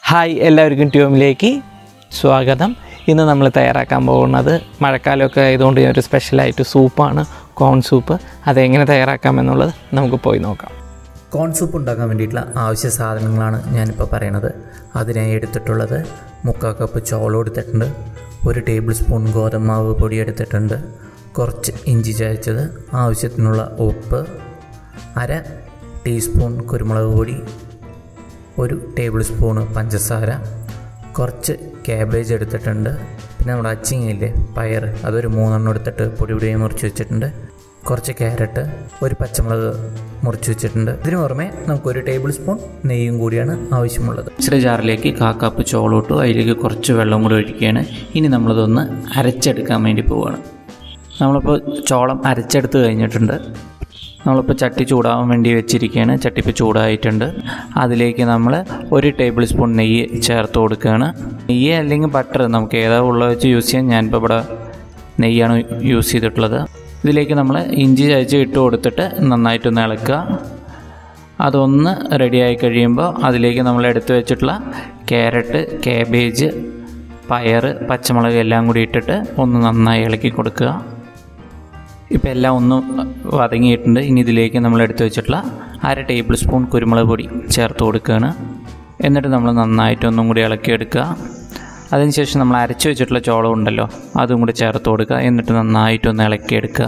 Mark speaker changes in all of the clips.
Speaker 1: hi എല്ലാവർക്കും ട്യൂമിലേക്ക് സ്വാഗതം ഇന്ന് നമ്മൾ തയ്യാറാക്കാൻ പോകുന്നത് മഴക്കാലമൊക്കെ ആയതുകൊണ്ട് ഒരു സ്പെഷ്യലായിട്ട് സൂപ്പാണ് കോൺ സൂപ്പ് അതെങ്ങനെ തയ്യാറാക്കാമെന്നുള്ളത് നമുക്ക് പോയി നോക്കാം
Speaker 2: കോൺ സൂപ്പ് ഉണ്ടാക്കാൻ വേണ്ടിയിട്ടുള്ള ആവശ്യ സാധനങ്ങളാണ് ഞാനിപ്പോൾ പറയണത് അതിനായി എടുത്തിട്ടുള്ളത് മുക്കാൽ കപ്പ് ചോളം എടുത്തിട്ടുണ്ട് ഒരു ടേബിൾ സ്പൂൺ ഗോതമ്പാവ് പൊടി എടുത്തിട്ടുണ്ട് കുറച്ച് ഇഞ്ചി ചതച്ചത് ആവശ്യത്തിനുള്ള ഉപ്പ് അര ടീസ്പൂൺ കുരുമുളക് പൊടി ഒരു ടേബിൾ സ്പൂണ് പഞ്ചസാര കുറച്ച് ക്യാബേജ് എടുത്തിട്ടുണ്ട് പിന്നെ നമ്മുടെ അച്ചിങ്ങയില്ലേ പയർ അതൊരു മൂന്നെണ്ണം എടുത്തിട്ട് പൊടി പൊടിയായി മുറിച്ച് വെച്ചിട്ടുണ്ട് കുറച്ച് ക്യാരറ്റ് ഒരു പച്ചമുളക് മുറിച്ച് വെച്ചിട്ടുണ്ട് ഇതിന് പുറമെ നമുക്കൊരു ടേബിൾ സ്പൂൺ നെയ്യും കൂടിയാണ് ആവശ്യമുള്ളത് ഇച്ചിരി ജാറിലേക്ക് കാക്കാപ്പ് ചോളോട്ടു അതിലേക്ക് കുറച്ച് വെള്ളം കൂടി ഒഴിക്കുകയാണ് ഇനി നമ്മളിതൊന്ന് അരച്ചെടുക്കാൻ വേണ്ടി പോവുകയാണ് നമ്മളിപ്പോൾ ചോളം അരച്ചെടുത്ത് കഴിഞ്ഞിട്ടുണ്ട് നമ്മളിപ്പോൾ ചട്ടി ചൂടാവാൻ വേണ്ടി വെച്ചിരിക്കുകയാണ് ചട്ടി ഇപ്പോൾ ചൂടായിട്ടുണ്ട് അതിലേക്ക് നമ്മൾ ഒരു ടേബിൾ സ്പൂൺ നെയ്യ് ചേർത്ത് കൊടുക്കുകയാണ് നെയ്യ് അല്ലെങ്കിൽ ബട്ടർ നമുക്ക് ഏതാ ഉള്ളത് വെച്ച് യൂസ് ചെയ്യാൻ ഞാനിപ്പോൾ ഇവിടെ നെയ്യാണ് യൂസ് ചെയ്തിട്ടുള്ളത് ഇതിലേക്ക് നമ്മൾ ഇഞ്ചി ചതച്ച് ഇട്ട് കൊടുത്തിട്ട് നന്നായിട്ടൊന്ന് ഇളക്കുക അതൊന്ന് റെഡിയായി കഴിയുമ്പോൾ അതിലേക്ക് നമ്മൾ എടുത്തു വെച്ചിട്ടുള്ള ക്യാരറ്റ് കാബേജ് പയർ പച്ചമുളക് എല്ലാം കൂടി ഇട്ടിട്ട് ഒന്ന് നന്നായി ഇളക്കി കൊടുക്കുക ഇപ്പോൾ എല്ലാം ഒന്ന് വതങ്ങിയിട്ടുണ്ട് ഇനി ഇതിലേക്ക് നമ്മൾ എടുത്തു വെച്ചിട്ടുള്ള അര ടേബിൾ സ്പൂൺ കുരുമുളക് പൊടി ചേർത്ത് കൊടുക്കുകയാണ് എന്നിട്ട് നമ്മൾ നന്നായിട്ട് ഒന്നും കൂടി ഇളക്കിയെടുക്കുക അതിനുശേഷം നമ്മൾ അരച്ച് വെച്ചിട്ടുള്ള ചോളം ഉണ്ടല്ലോ അതും കൂടി ചേർത്ത് കൊടുക്കുക എന്നിട്ട് നന്നായിട്ടൊന്ന് ഇളക്കിയെടുക്കുക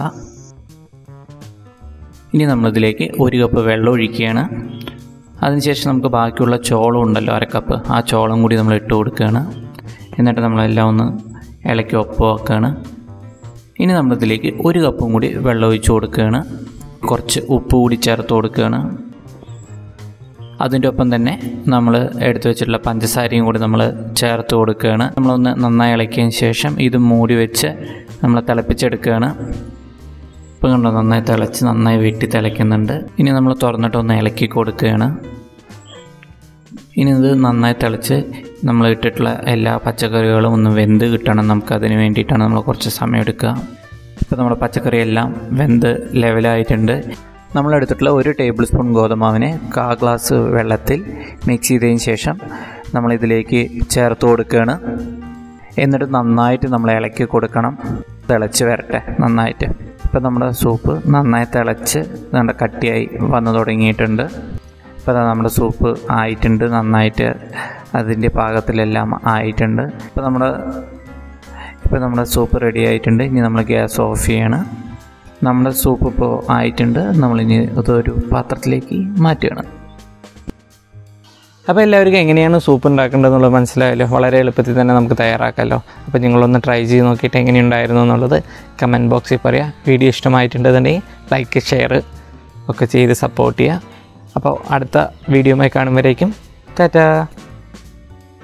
Speaker 2: ഇനി നമ്മളിതിലേക്ക് ഒരു കപ്പ് വെള്ളം ഒഴിക്കുകയാണ് അതിനുശേഷം നമുക്ക് ബാക്കിയുള്ള ചോളം ഉണ്ടല്ലോ അര കപ്പ് ആ ചോളം കൂടി നമ്മൾ ഇട്ട് കൊടുക്കുകയാണ് എന്നിട്ട് നമ്മളെല്ലാം ഒന്ന് ഇളക്കി ഒപ്പമാക്കുകയാണ് ഇനി നമ്മളിതിലേക്ക് ഒരു കപ്പും കൂടി വെള്ളം ഒഴിച്ച് കൊടുക്കുകയാണ് കുറച്ച് ഉപ്പ് കൂടി ചേർത്ത് കൊടുക്കുകയാണ് അതിൻ്റെ ഒപ്പം തന്നെ നമ്മൾ എടുത്തു വെച്ചിട്ടുള്ള പഞ്ചസാരയും കൂടി നമ്മൾ ചേർത്ത് കൊടുക്കുകയാണ് നമ്മളൊന്ന് നന്നായി ഇളക്കിയതിന് ശേഷം ഇത് മൂടി വെച്ച് നമ്മൾ തിളപ്പിച്ചെടുക്കുകയാണ് ഇപ്പം കണ്ടോ നന്നായി തിളച്ച് നന്നായി വെട്ടി തിളയ്ക്കുന്നുണ്ട് ഇനി നമ്മൾ തുറന്നിട്ടൊന്ന് ഇളക്കി കൊടുക്കുകയാണ് ഇനി ഇത് നന്നായി തിളച്ച് നമ്മൾ ഇട്ടിട്ടുള്ള എല്ലാ പച്ചക്കറികളും ഒന്ന് വെന്ത് കിട്ടണം നമുക്ക് അതിന് വേണ്ടിയിട്ടാണ് നമ്മൾ കുറച്ച് സമയം എടുക്കുക ഇപ്പോൾ നമ്മുടെ പച്ചക്കറി എല്ലാം വെന്ത് ലെവലായിട്ടുണ്ട് നമ്മൾ എടുത്തിട്ടുള്ള ഒരു ടേബിൾ സ്പൂൺ ഗോതമാവിനെ കാ ഗ്ലാസ് വെള്ളത്തിൽ മിക്സ് ചെയ്തതിന് ശേഷം നമ്മളിതിലേക്ക് ചേർത്ത് കൊടുക്കുകയാണ് എന്നിട്ട് നന്നായിട്ട് നമ്മൾ ഇളക്കി കൊടുക്കണം തിളച്ച് വരട്ടെ നന്നായിട്ട് ഇപ്പം നമ്മുടെ സൂപ്പ് നന്നായി തിളച്ച് നമ്മുടെ കട്ടിയായി വന്നു തുടങ്ങിയിട്ടുണ്ട് ഇപ്പോൾ ദാ നമ്മുടെ സൂപ്പ് ആയിട്ടുണ്ട് നന്നായിട്ട് അതിൻ്റെ പാകത്തിലെല്ലാം ആയിട്ടുണ്ട് ഇപ്പോൾ നമ്മുടെ ഇപ്പോൾ നമ്മുടെ സൂപ്പ് റെഡി ആയിട്ടുണ്ട് ഇനി നമ്മൾ ഗ്യാസ് ഓഫ് ചെയ്യാണ് നമ്മുടെ സൂപ്പ് ഇപ്പോൾ ആയിട്ടുണ്ട് നമ്മളിനി ഇതൊരു പാത്രത്തിലേക്ക് മാറ്റുകയാണ്
Speaker 1: അപ്പോൾ എല്ലാവർക്കും എങ്ങനെയാണ് സൂപ്പ് ഉണ്ടാക്കേണ്ടതെന്നുള്ളത് മനസ്സിലായല്ലോ വളരെ എളുപ്പത്തിൽ തന്നെ നമുക്ക് തയ്യാറാക്കാമല്ലോ അപ്പോൾ നിങ്ങളൊന്ന് ട്രൈ ചെയ്ത് നോക്കിയിട്ട് എങ്ങനെയുണ്ടായിരുന്നു എന്നുള്ളത് കമൻറ്റ് ബോക്സിൽ പറയാം വീഡിയോ ഇഷ്ടമായിട്ടുണ്ടെന്നുണ്ടെങ്കിൽ ലൈക്ക് ഷെയർ ഒക്കെ ചെയ്ത് സപ്പോർട്ട് ചെയ്യുക അപ്പോൾ അടുത്ത വീഡിയോയുമായി കാണുമ്പോഴേക്കും ടാറ്റാ